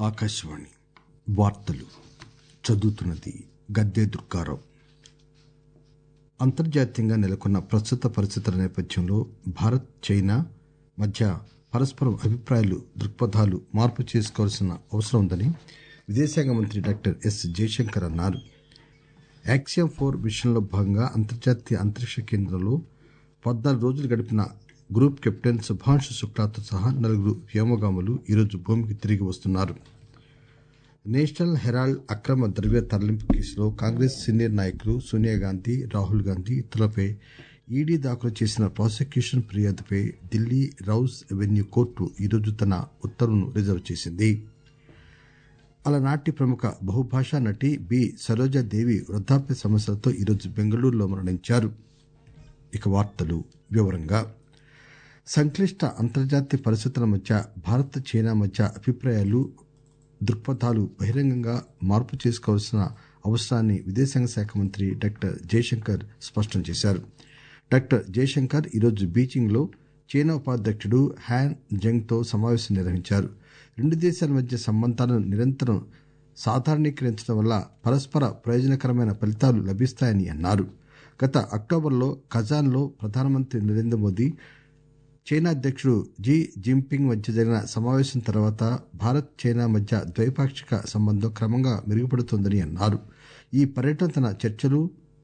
ఆకాశవాణి వార్తలు చదువుతున్నది గద్దె దుర్గారావు అంతర్జాతీయంగా నెలకొన్న ప్రస్తుత పరిస్థితుల నేపథ్యంలో భారత్ చైనా మధ్య పరస్పరం అభిప్రాయాలు దృక్పథాలు మార్పు చేసుకోవాల్సిన అవసరం ఉందని విదేశాంగ మంత్రి డాక్టర్ ఎస్ జయశంకర్ అన్నారు యాక్సియం ఫోర్ మిషన్లో భాగంగా అంతర్జాతీయ అంతరిక్ష కేంద్రంలో పద్నాలుగు రోజులు గడిపిన గ్రూప్ కెప్టెన్ శుభాంశు శుక్లాతో సహా నలుగురు వ్యోమగాములు ఈరోజు భూమికి తిరిగి వస్తున్నారు నేషనల్ హెరాల్డ్ అక్రమ ద్రవ్య తరలింపు కేసులో కాంగ్రెస్ సీనియర్ నాయకులు సోనియాగాంధీ రాహుల్ గాంధీ ఇతరులపై ఈడీ దాఖలు చేసిన ప్రాసిక్యూషన్ ఫిర్యాదుపై ఢిల్లీ రౌస్ ఎవెన్యూ కోర్టు ఈరోజు తన ఉత్తర్వును రిజర్వ్ చేసింది అలనాటి ప్రముఖ బహుభాషా నటి బి సరోజాదేవి వృద్ధాప్య సమస్యలతో ఈరోజు బెంగళూరులో మరణించారు ఇక వార్తలు వివరంగా సంక్లిష్ట అంతర్జాతీయ పరిస్థితుల మధ్య భారత్ చైనా మధ్య అభిప్రాయాలు దృక్పథాలు బహిరంగంగా మార్పు చేసుకోవాల్సిన అవసరాన్ని విదేశాంగ శాఖ మంత్రి డాక్టర్ జయశంకర్ స్పష్టం చేశారు డాక్టర్ జయశంకర్ ఈరోజు బీజింగ్ లో చైనా ఉపాధ్యక్షుడు హ్యాన్ జంగ్ తో సమావేశం నిర్వహించారు రెండు దేశాల మధ్య సంబంధాలను నిరంతరం సాధారణీకరించడం వల్ల పరస్పర ప్రయోజనకరమైన ఫలితాలు లభిస్తాయని అన్నారు గత అక్టోబర్లో కజాన్లో ప్రధానమంత్రి నరేంద్ర మోదీ చైనా అధ్యక్షుడు జీ జిన్పింగ్ మధ్య జరిగిన సమావేశం తర్వాత భారత్ చైనా మధ్య ద్వైపాక్షిక సంబంధం క్రమంగా మెరుగుపడుతోందని అన్నారు ఈ పర్యటన తన చర్చలు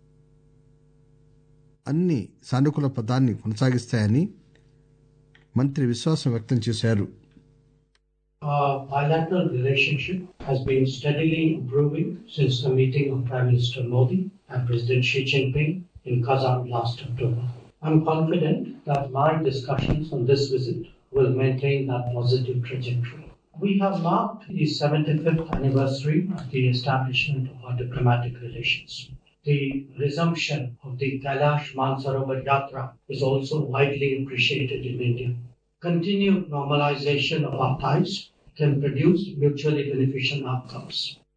అన్ని సానుకూల పదాన్ని కొనసాగిస్తాయని మంత్రి విశ్వాసం వ్యక్తం చేశారు Our bilateral relationship has been steadily improving since the meeting of Prime Minister Modi and President Xi Jinping in Kazan last October. I'm confident that my discussions on this visit will maintain that positive trajectory. We have marked the 75th anniversary of the establishment of our diplomatic relations. The resumption of the Kailash Mansarovar Yatra is also widely appreciated in India. Continued normalization of our ties can produce mutually beneficial outcomes.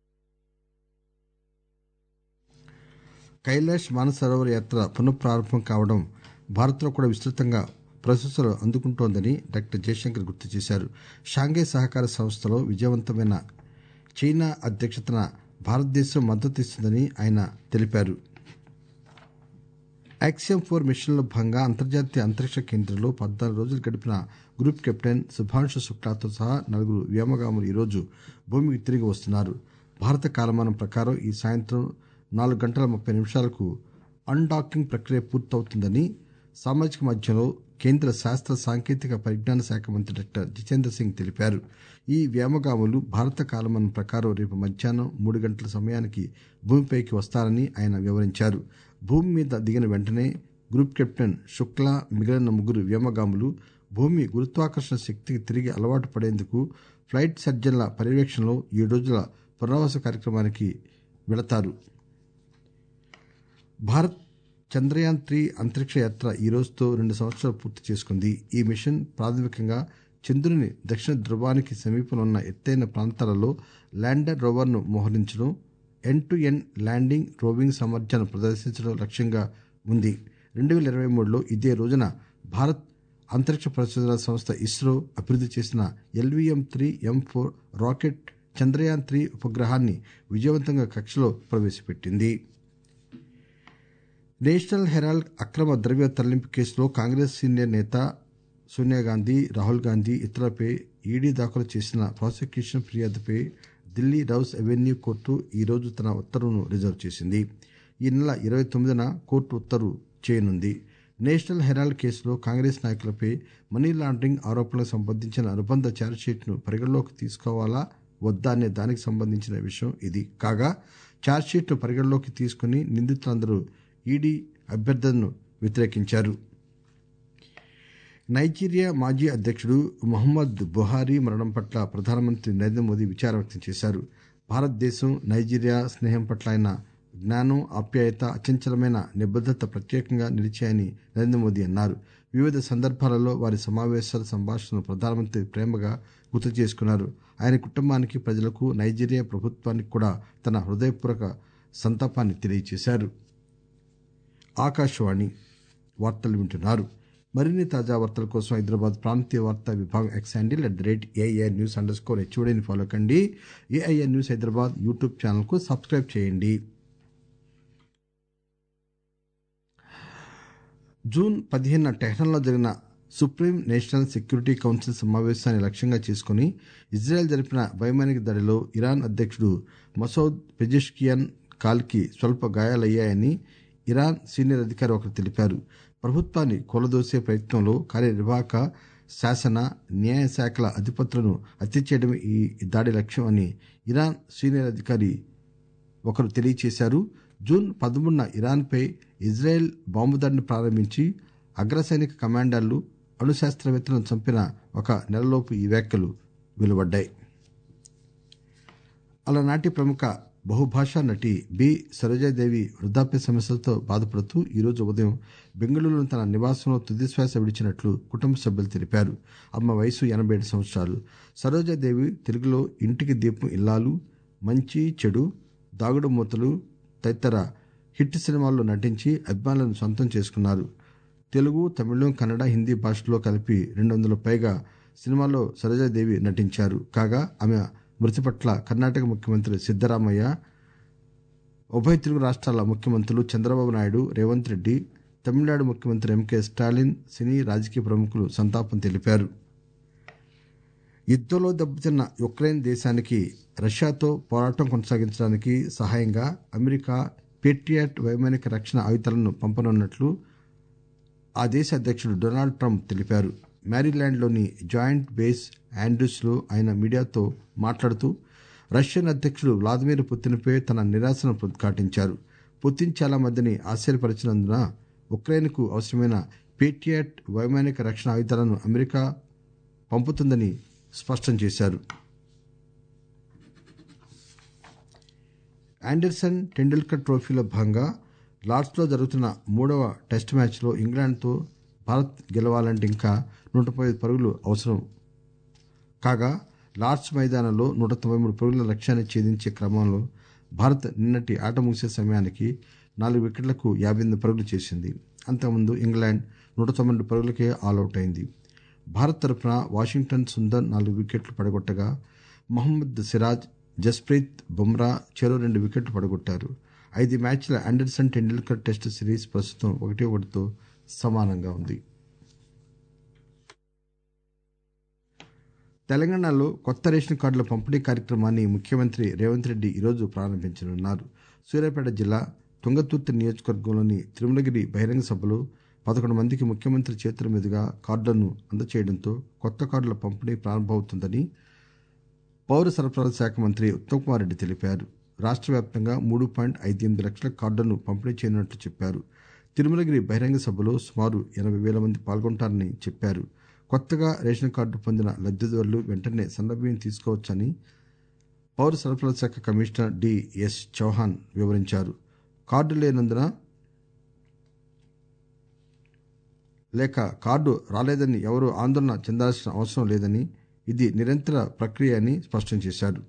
Kailash Mansarovar యాత్ర పునఃప్రారంభం కావడం భారత్లో కూడా విస్తృతంగా ప్రశంసలు అందుకుంటోందని doctor Jayashankar గుర్తు చేశారు Shanghai సహకార సంస్థలో విజయవంతమైన చైనా అధ్యక్షతన భారతదేశం మద్దతు ఇస్తుందని ఆయన తెలిపారు యాక్సియం ఫోర్ మిషన్లో భాగంగా అంతర్జాతీయ అంతరిక్ష కేంద్రంలో పద్నాలుగు రోజులు గడిపిన గ్రూప్ కెప్టెన్ శుభాంశు శుక్లాతో సహా నలుగురు వ్యోమగాములు ఈరోజు భూమికి తిరిగి వస్తున్నారు భారత కాలమానం ప్రకారం ఈ సాయంత్రం నాలుగు గంటల ముప్పై నిమిషాలకు అన్డాకింగ్ ప్రక్రియ పూర్తవుతుందని సామాజిక మాధ్యమంలో కేంద్ర శాస్త్ర సాంకేతిక పరిజ్ఞాన శాఖ మంత్రి డాక్టర్ జితేంద్ర సింగ్ తెలిపారు ఈ వ్యోమగాములు భారత కాలమానం ప్రకారం రేపు మధ్యాహ్నం మూడు గంటల సమయానికి భూమిపైకి వస్తారని ఆయన వివరించారు భూమి మీద దిగిన వెంటనే గ్రూప్ కెప్టెన్ శుక్లా మిగిలిన ముగ్గురు వ్యోమగాములు భూమి గురుత్వాకర్షణ శక్తికి తిరిగి అలవాటు పడేందుకు ఫ్లైట్ సర్జన్ల పర్యవేక్షణలో ఏడు రోజుల పునరావాస కార్యక్రమానికి వెళతారు భారత్ చంద్రయాన్ త్రీ అంతరిక్ష యాత్ర ఈ రోజుతో రెండు సంవత్సరాలు పూర్తి చేసుకుంది ఈ మిషన్ ప్రాథమికంగా చంద్రుని దక్షిణ ధృవానికి సమీపంలో ఉన్న ఎత్తైన ప్రాంతాలలో ల్యాండర్ రోవర్ను మోహరించడం end to end landing roving సామర్థ్యాన్ని ప్రదర్శించడం లక్ష్యంగా ఉంది రెండు వేల ఇరవై మూడులో ఇదే రోజున భారత్ అంతరిక్ష పరిశోధన సంస్థ ఇస్రో అభివృద్ధి చేసిన LVM three M four rocket Chandrayaan three ఉపగ్రహాన్ని విజయవంతంగా కక్షలో ప్రవేశపెట్టింది నేషనల్ హెరాల్డ్ అక్రమ ద్రవ్య తరలింపు కేసులో కాంగ్రెస్ సీనియర్ నేత సోనియాగాంధీ రాహుల్ గాంధీ ఇతరులపై ఈడీ దాఖలు చేసిన ప్రాసిక్యూషన్ ఫిర్యాదుపై ఢిల్లీ రౌస్ అవెన్యూ కోర్టు ఈరోజు తన ఉత్తర్వును రిజర్వ్ చేసింది ఈ నెల ఇరవై తొమ్మిదిన కోర్టు ఉత్తర్వు చేయనుంది నేషనల్ హెరాల్డ్ కేసులో కాంగ్రెస్ నాయకులపై మనీ లాండరింగ్ ఆరోపణలకు సంబంధించిన అనుబంధ ఛార్జ్షీట్ను పరిగణలోకి తీసుకోవాలా వద్దా అనే దానికి సంబంధించిన విషయం ఇది కాగా ఛార్జ్షీట్ను పరిగణలోకి తీసుకుని నిందితులందరూ ఈడీ అభ్యర్థనను వ్యతిరేకించారు నైజీరియా మాజీ అధ్యక్షుడు మొహమ్మద్ బుహారీ మరణం పట్ల ప్రధానమంత్రి నరేంద్ర మోదీ విచారం వ్యక్తం చేశారు భారతదేశం నైజీరియా స్నేహం పట్ల ఆయన జ్ఞానం ఆప్యాయత అచంచలమైన నిబద్దత ప్రత్యేకంగా నిలిచాయని నరేంద్ర మోదీ అన్నారు వివిధ సందర్భాలలో వారి సమావేశాల సంభాషణను ప్రధానమంత్రి ప్రేమగా గుర్తు చేసుకున్నారు ఆయన కుటుంబానికి ప్రజలకు నైజీరియా ప్రభుత్వానికి కూడా తన హృదయపూర్వక సంతాపాన్ని తెలియజేశారు ఆకాశవాణి వార్తలు వింటున్నారు మరిన్ని తాజా వార్తల కోసం హైదరాబాద్ ప్రాంతీయ వార్తా విభాగం X handle at the rate AIR news under score హెచ్ఓడిని ఫాలో కండి ఏఐఆర్ న్యూస్ హైదరాబాద్ యూట్యూబ్ ఛానల్కు సబ్స్క్రైబ్ చేయండి జూన్ పదిహేనున టెహ్రాన్లో జరిగిన సుప్రీం నేషనల్ సెక్యూరిటీ కౌన్సిల్ సమావేశాన్ని లక్ష్యంగా చేసుకుని ఇజ్రాయెల్ జరిపిన వైమానిక దాడిలో ఇరాన్ అధ్యక్షుడు మసౌద్ పెజెష్కియాన్ కాల్కి స్వల్ప గాయాలయ్యాయని ఇరాన్ సీనియర్ అధికారి ఒకరు తెలిపారు ప్రభుత్వాన్ని కూలదోసే ప్రయత్నంలో కార్యనిర్వాహక శాసన న్యాయ శాఖల అధిపతులను హత్య చేయడమే ఈ దాడి లక్ష్యం అని ఇరాన్ సీనియర్ అధికారి ఒకరు తెలియచేశారు జూన్ పదమూడున ఇరాన్పై ఇజ్రాయెల్ బాంబు దాడిని ప్రారంభించి అగ్రసైనిక కమాండర్లు అణు శాస్త్రవేత్తలను చంపిన ఒక నెలలోపు ఈ వ్యాఖ్యలు వెలువడ్డాయి అలనాటి ప్రముఖ బహుభాషా నటి బి సరోజాదేవి వృద్ధాప్య సమస్యలతో బాధపడుతూ ఈరోజు ఉదయం బెంగళూరులోని తన నివాసంలో తుదిశ్వాస విడిచినట్లు కుటుంబ సభ్యులు తెలిపారు ఆమె వయసు ఎనభై ఏడు సంవత్సరాలు సరోజాదేవి తెలుగులో ఇంటికి దీపం ఇల్లాలు మంచి చెడు దాగుడు మూతలు తదితర హిట్ సినిమాల్లో నటించి అభిమానులను సొంతం చేసుకున్నారు తెలుగు తమిళం కన్నడ హిందీ భాషల్లో కలిపి రెండు వందల పైగా సినిమాల్లో సరోజాదేవి నటించారు కాగా ఆమె మృతి పట్ల కర్ణాటక ముఖ్యమంత్రి సిద్దరామయ్య ఉభయ తెలుగు రాష్ట్రాల ముఖ్యమంత్రులు చంద్రబాబు నాయుడు రేవంత్ రెడ్డి తమిళనాడు ముఖ్యమంత్రి ఎంకే స్టాలిన్ సినీ రాజకీయ ప్రముఖులు సంతాపం తెలిపారు యుద్దంలో దెబ్బతిన్న యుక్రెయిన్ దేశానికి రష్యాతో పోరాటం కొనసాగించడానికి సహాయంగా అమెరికా పేట్రియాట్ వైమానిక రక్షణ ఆయుధాలను పంపనున్నట్లు ఆ దేశ అధ్యక్షుడు డొనాల్డ్ ట్రంప్ తెలిపారు మ్యారీల్యాండ్లోని జాయింట్ బేస్ ఆండ్రూస్లో ఆయన మీడియాతో మాట్లాడుతూ రష్యన్ అధ్యక్షుడు వ్లాదిమిర్ పుతిన్పై తన నిరాశను ఉద్ఘాటించారు పుతిన్ చాలా మందిని ఆశ్చర్యపరిచినందున ఉక్రెయిన్కు అవసరమైన పేట్రియాట్ వైమానిక రక్షణ ఆయుధాలను అమెరికా పంపుతుందని స్పష్టం చేశారు ఆండర్సన్ టెండూల్కర్ ట్రోఫీలో భాగంగా లార్డ్స్లో జరుగుతున్న మూడవ టెస్ట్ మ్యాచ్లో ఇంగ్లాండ్తో భారత్ గెలవాలంటే ఇంకా నూట పది పరుగులు అవసరం కాగా లార్డ్స్ మైదానంలో నూట తొంభై మూడు పరుగుల లక్ష్యాన్ని ఛేదించే క్రమంలో భారత్ నిన్నటి ఆట ముగిసే సమయానికి నాలుగు వికెట్లకు యాభై ఎనిమిది పరుగులు చేసింది అంతకుముందు ఇంగ్లాండ్ నూట తొంభై రెండు పరుగులకే ఆల్అవుట్ అయింది భారత్ తరఫున వాషింగ్టన్ సుందర్ నాలుగు వికెట్లు పడగొట్టగా మహమ్మద్ సిరాజ్ జస్ప్రీత్ బుమ్రా చెరో రెండు వికెట్లు పడగొట్టారు ఐదు మ్యాచ్ల ఆండర్సన్ టెండూల్కర్ టెస్ట్ సిరీస్ ప్రస్తుతం ఒకటి ఒకటితో సమానంగా ఉంది తెలంగాణలో కొత్త రేషన్ కార్డుల పంపిణీ కార్యక్రమాన్ని ముఖ్యమంత్రి రేవంత్ రెడ్డి ఈరోజు ప్రారంభించనున్నారు సూర్యాపేట జిల్లా తుంగతుర్తి నియోజకవర్గంలోని తిరుమలగిరి బహిరంగ సభలో పదకొండు మందికి ముఖ్యమంత్రి చేతుల మీదుగా కార్డులను అందజేయడంతో కొత్త కార్డుల పంపిణీ ప్రారంభమవుతుందని పౌర సరఫరాల శాఖ మంత్రి ఉత్తమ్ కుమార్ రెడ్డి తెలిపారు రాష్ట్ర వ్యాప్తంగా మూడు పాయింట్ ఐదు ఎనిమిది లక్షల కార్డులను పంపిణీ చేయనున్నట్లు చెప్పారు తిరుమలగిరి బహిరంగ సభలో సుమారు ఎనభై వేల మంది పాల్గొంటారని చెప్పారు కొత్తగా రేషన్ కార్డు పొందిన లబ్దిదారులు వెంటనే సన్నబియ్యం తీసుకోవచ్చని పౌర సరఫరాల శాఖ కమిషనర్ డిఎస్ చౌహాన్ వివరించారు కార్డు లేనందున లేక కార్డు రాలేదని ఎవరూ ఆందోళన చెందాల్సిన అవసరం లేదని ఇది నిరంతర ప్రక్రియ అని స్పష్టం చేశారు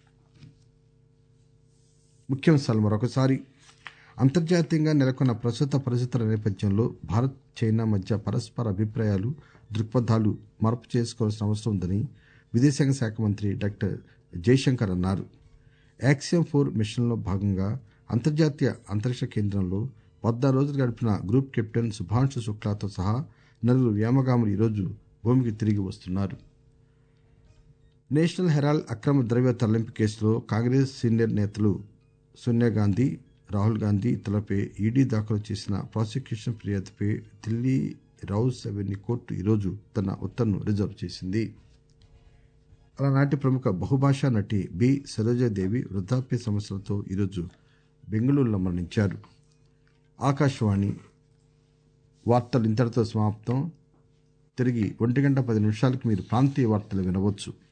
ముఖ్యాంశాలు మరొకసారి అంతర్జాతీయంగా నెలకొన్న ప్రస్తుత పరిస్థితుల నేపథ్యంలో భారత్ చైనా మధ్య పరస్పర అభిప్రాయాలు దృక్పథాలు మార్పు చేసుకోవాల్సిన అవసరం ఉందని విదేశాంగ శాఖ మంత్రి డాక్టర్ జైశంకర్ అన్నారు యాక్సియం ఫోర్ మిషన్లో భాగంగా అంతర్జాతీయ అంతరిక్ష కేంద్రంలో పద్నాలుగు రోజులు గడిపిన గ్రూప్ కెప్టెన్ శుభాంశు శుక్లాతో సహా నలుగురు వ్యామగాములు ఈరోజు భూమికి తిరిగి వస్తున్నారు నేషనల్ హెరాల్డ్ అక్రమ ద్రవ్య తరలింపు కేసులో కాంగ్రెస్ సీనియర్ నేతలు సోనియా గాంధీ రాహుల్ గాంధీ ఇతరులపై ఈడీ దాఖలు చేసిన ప్రాసిక్యూషన్ ఫిర్యాదుపై ఢిల్లీ రౌస్ అవెన్యూ కోర్టు ఈరోజు తన ఉత్తర్వును రిజర్వ్ చేసింది అలనాటి ప్రముఖ బహుభాషా నటి బి సరోజాదేవి వృద్ధాప్య సమస్యలతో ఈరోజు బెంగళూరులో మరణించారు ఆకాశవాణి వార్తలు ఇంతటితో సమాప్తం తిరిగి ఒంటి గంట పది నిమిషాలకు మీరు ప్రాంతీయ వార్తలు వినవచ్చు